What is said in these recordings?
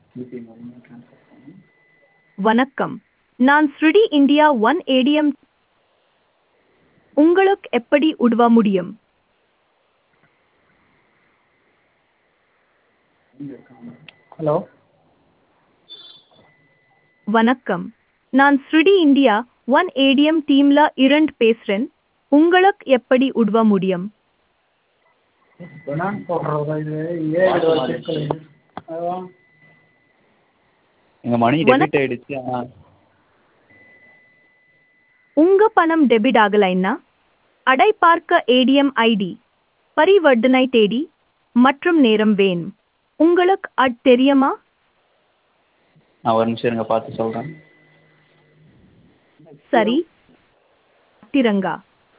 வணக்கம் நான் ஸ்ருடி இந்தியா ஒன் ஏடிஎம் உங்களுக்கு எப்படி உதவ முடியும் ஹலோ வணக்கம் நான் ஸ்ருடி இந்தியா ஒன் ஏடிஎம் டீம்ல இரண்டு பேசுறேன் உங்களுக்கு எப்படி உதவ முடியும் பெனான் போடுறதா இது ஏழு சிக்கல் இது அதான் எங்கள் மணி வணக்- டெபிட் ஆயிடுச்சு ஆனால் உங்க பணம் டெபிட் ஆகலைன்னா அடை பார்க்க ஏடிஎம் ஐடி பரிவர்த்தனை தேதி மற்றும் நேரம் வேணும் உங்களுக்கு அது தெரியுமா நான் ஒரு நிமிஷம் இருங்க பார்த்து சொல்கிறேன் சரி திரங்கா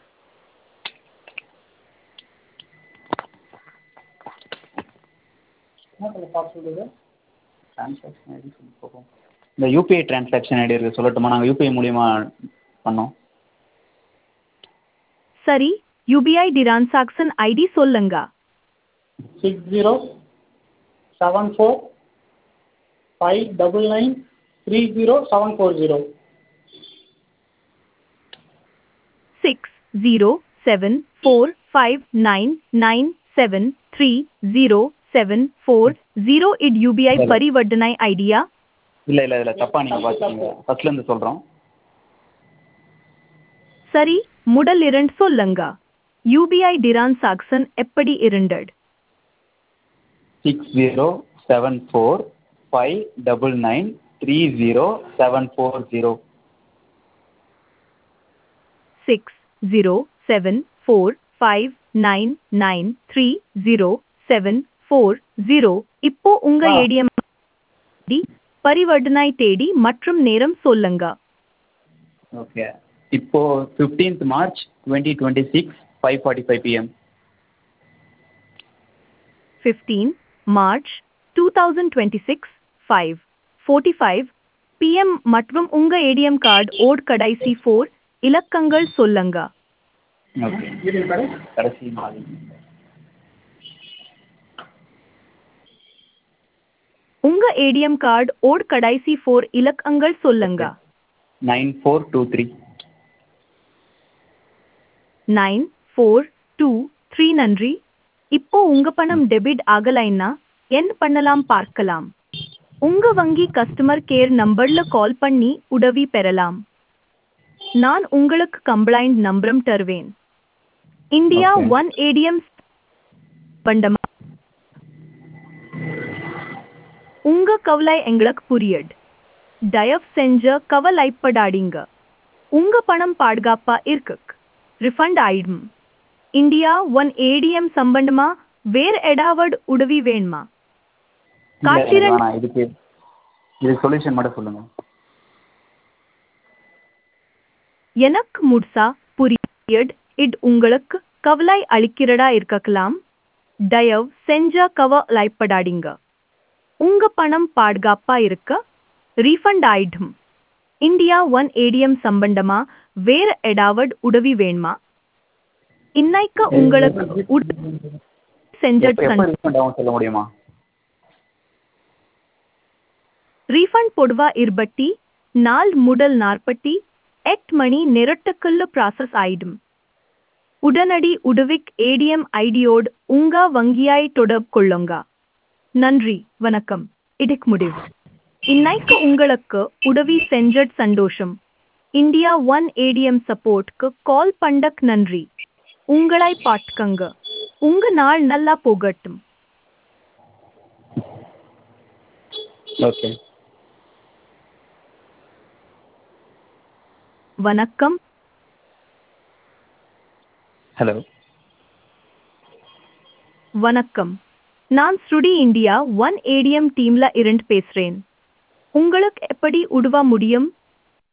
என்ன பாஸ்வேர்டு இது ட்ரான்சாக்ஷன் ஐடி சொல்லி பார்ப்போம் இந்த யூபிஐ ட்ரான்சாக்ஷன் ஐடி இருக்குது சொல்லட்டுமா நாங்கள் யூபிஐ மூலியமா பண்ணோம் சரி யூபிஐ டிரான்சாக்ஷன் ஐடி சொல்லுங்க six zero seven four five double nine three zero seven four zero six zero seven four five nine nine seven three zero seven four zero இட் UPI சரி. பரிவர்த்தனை ஐடியா இல்லை இல்லை இல்லை தப்பாக நீங்கள் பார்த்துக்கீங்க ஃபர்ஸ்ட்லேருந்து சொல்கிறோம் சரி முதல் இரண்டு சொல்லுங்க யூபிஐ டிரான்சாக்ஷன் எப்படி இருந்தது six zero seven four five double nine three zero seven four zero six zero seven four five nine nine three zero seven four zero இப்போ உங்க ஆ. ஏடிஎம் பரிவர்த்தனை தேதி மற்றும் நேரம் சொல்லுங்க ஓகே இப்போது fifteenth March twenty twenty six five forty five PM fifteen March two thousand twenty six five forty five PM மற்றும் உங்க ஏடிஎம் கார்டு ஓட் கடைசி ஃபோர் இலக்கங்கள் சொல்லுங்க ஓகே இருங்க கடை கடைசி நாள் உங்க ஏடிஎம் கார்டு ஓட் கடைசி ஃபோர் இலக்கங்கள் சொல்லுங்க nine four two three nine four two three நன்றி இப்போ உங்க பணம் டெபிட் ஆகலைன்னா என்ன பண்ணலாம் பார்க்கலாம் உங்க வங்கி கஸ்டமர் கேர் நம்பர்ல கால் பண்ணி உதவி பெறலாம் நான் உங்களுக்கு கம்ப்ளைண்ட் நம்பரும் தருவேன் இந்தியா Okay. ஒன் ஏடிஎம் பண்டமா உங்க கவலை எங்களுக்கு புரியட் தயவு செஞ்ச கவலைப்படாதீங்க உங்க பணம் பாதுகாப்பா இருக்கு ரிஃபண்ட் ஆயிடும் இந்தியா ஒன் ஏடிஎம் சம்பந்தமா வேற ஏதாவது உதவி வேணுமா இல்லை எனக்கு காத்திரன் வேணாம் இதுக்கு இது சொல்யூஷன் மட்டும் சொல்லுங்கள் எனக்கு முழுசா புரியட் இது உங்களுக்கு கவலை அளிக்கிறதா இருக்கலாம் தயவு செஞ்ச கவலைப்படாதீங்க உங்க பணம் பாதுகாப்பா இருக்க ரீஃபண்ட் ஆயிடும் இந்தியா ஒன் ஏடிஎம் சம்பந்தமா வேற ஏதாவது உதவி வேணுமா இன்னைக்கு உங்களுக்கு உதவி செஞ்ச எப்போ எப்போ ரீஃபண்ட் ஆகும் சொல்ல முடியுமா ரீஃபண்ட் பொடுவா இருபட்டி நாள் முதல் நாற்பத்தி எட்டு மணி நேரத்துக்குள்ள ப்ராசஸ் ஆயிடும் உடனடி உதவிக் ஏடிஎம் ஐடியோடு உங்க வங்கியாய் தொடர்பு கொள்ளுங்க நன்றி வணக்கம் இதுக்கு முடிவு இன்னைக்கு உங்களுக்கு உதவி செஞ்சட் சந்தோஷம் இந்தியா ஒன் ஏடிஎம் சப்போர்ட்க்கு கால் பண்டக் நன்றி உங்களை பாட்டுக்கங்க உங்க நாள் நல்லா போகட்டும் ஓகே வணக்கம் ஹலோ வணக்கம் நான் ஸ்ருடி இந்தியா ஒன் ஏடிஎம் டீம்ல இருந்து பேசுறேன் உங்களுக்கு எப்படி உதவ முடியும்